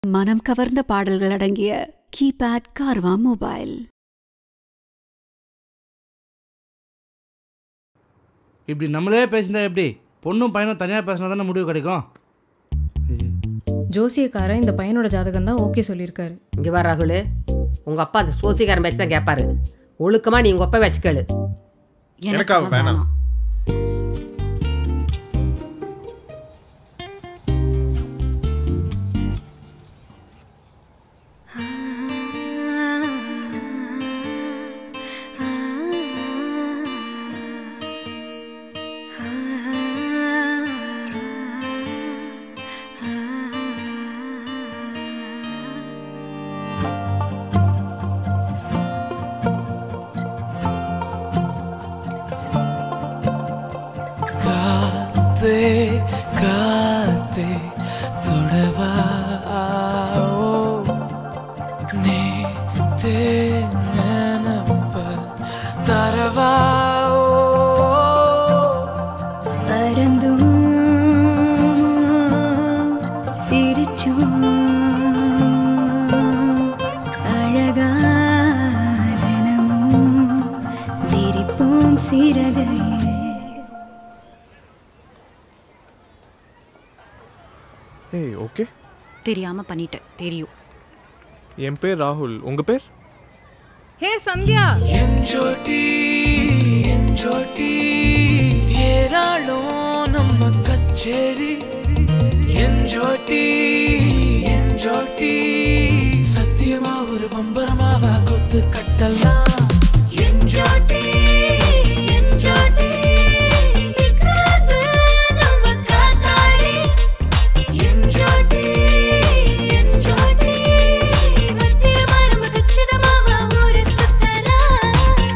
மனம் கவர்ந்த பாடல்கள் அடங்கிய கீபேட் கார்வா மொபைல் இப்படி நம்மளே பேசினா எப்படி பொண்ணும் பையனும் தனியாக பேசினா தானே முடிவு கிடைக்கும் ஜோசியக்காரன் இந்த பையனோட ஜாதகம் தான் ஓகே சொல்லியிருக்காரு இங்கே வர ராகுல் உங்கள் அப்பா அந்த சோசிக்காரன் பேச்சு தான் கேட்பாரு ஒழுக்கமாக நீ உங்கள் அப்பா வச்சு கேளு எனக்கு அவ வேணாம் காத்தே காத்தே தொடவா நேத்தே நினப்ப தரவா பறந்தோம் சிரிச்சோம் அழகா தினமும் விரிப்போம் சிறகையே ஏய் ஓகே தெரியாம பண்ணிட்டேன் தெரியும் என் பேர் ராகுல் உங்க பேர் ஹே சந்தியா என்ஜோட்டி என்ஜோட்டி ஏராளம் நம்ம கச்சேரி என்ஜோட்டி என்ஜோட்டி சத்தியமா ஒரு பம்பரமாவா கொத்து கட்டலாம் என்ஜோட்டி என்ஜோட்டி நிக்காது நம்ம காத்தாடி என்ஜோட்டி என்ஜோட்டி பத்திரமா நம்ம கச்சிதமாவா ஊரு சுத்தலாம்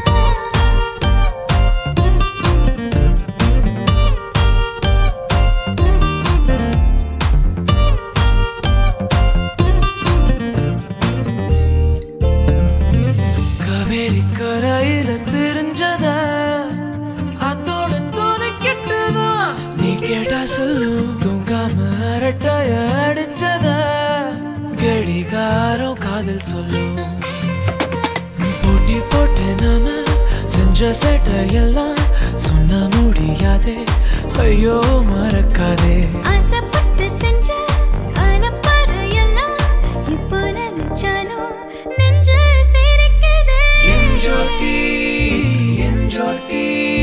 காவேரி கரையில தெரிஞ்சத அதோட துணை கெட்டதா நீ கேட்டா சொல்லு தூங்காம அரட்டைய அடிச்சத கடிகாரம் காதல் சொல்லும் போட்டி போட்டு நாம செஞ்ச சேட்டையெல்லாம் சொன்ன முடியாதே ஐயோ மறக்காதே ஆசைப்பட்டு செஞ்ச அலப்பறையெல்லாம் இப்போ நினைச்சாலும் நெஞ்சு சிரிக்குது என்ஜோட்டி என்ஜோட்டி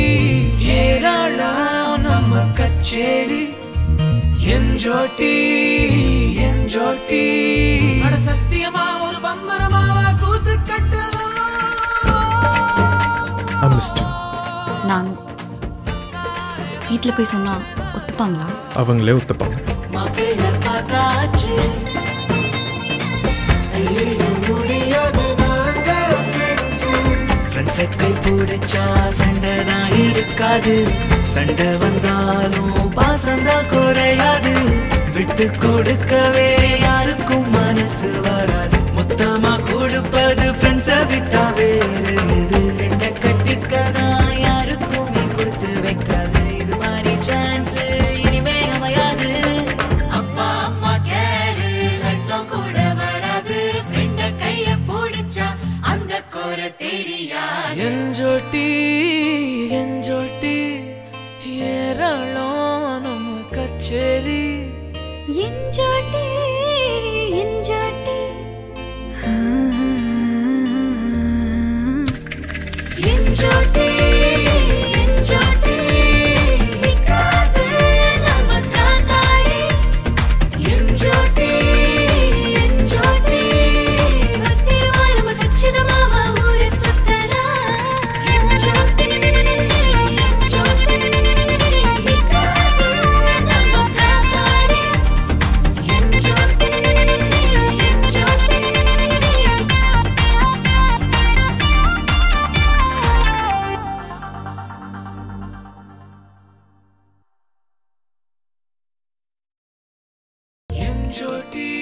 ஏராளம் நம்ம கச்சேரி என்ஜோட்டி என்ஜோட்டி அட சத்தியமா ஒரு பம்பரமாவா கூத்து கட்டலாம் ஐ மிஸ்ட் நானும் வீட்ல போய் சொன்னா ஒத்துப்பாங்களா அவங்களே ஒத்துப்பாங்க மாப்பிள்ளை பார்த்தாச்சு ஐயையோ, முடியாது நாங்க friends. Friends அ கை பிடிச்சா சண்டை தான் இருக்காது சண்டை வந்தாலும் பாசம்தான் குறையாது விட்டு கொடுக்கவே யாருக்கும் மனசு வராது மொத்தமா கொடுப்பது ஃப்ரெண்ட்ஸை விட்டா வேறு எது ஃப்ரெண்டை கட்டிக்கதான் யாருக்குமே கொடுத்து வைக்காது இது மாதிரி சான்ஸ் இனிமே அமையாது அப்பா அம்மா கேரு லைஃப்ல கூட வராது ஃப்ரெண்ட கைய பிடிச்சா அந்த கோர தெரியாது என்ஜோட்டி என்ஜோட்டி ஏராளம் நம்ம கச்சேரி என்ஜோட்டி என்ஜோட்டி என்ஜோட்டி என்ஜோட்டி நிக்காது நம்ம காத்தாடி என்ஜோட்டி என்ஜோட்டி பத்திரமா நம்ம கச்சிதமாவா ஊரு சுத்தலாம் என்ஜோட்டி என்ஜோட்டி நிக்காது நம்ம காத்தாடி என்ஜோட்டி என்ஜோட்டி என்ஜோட்டி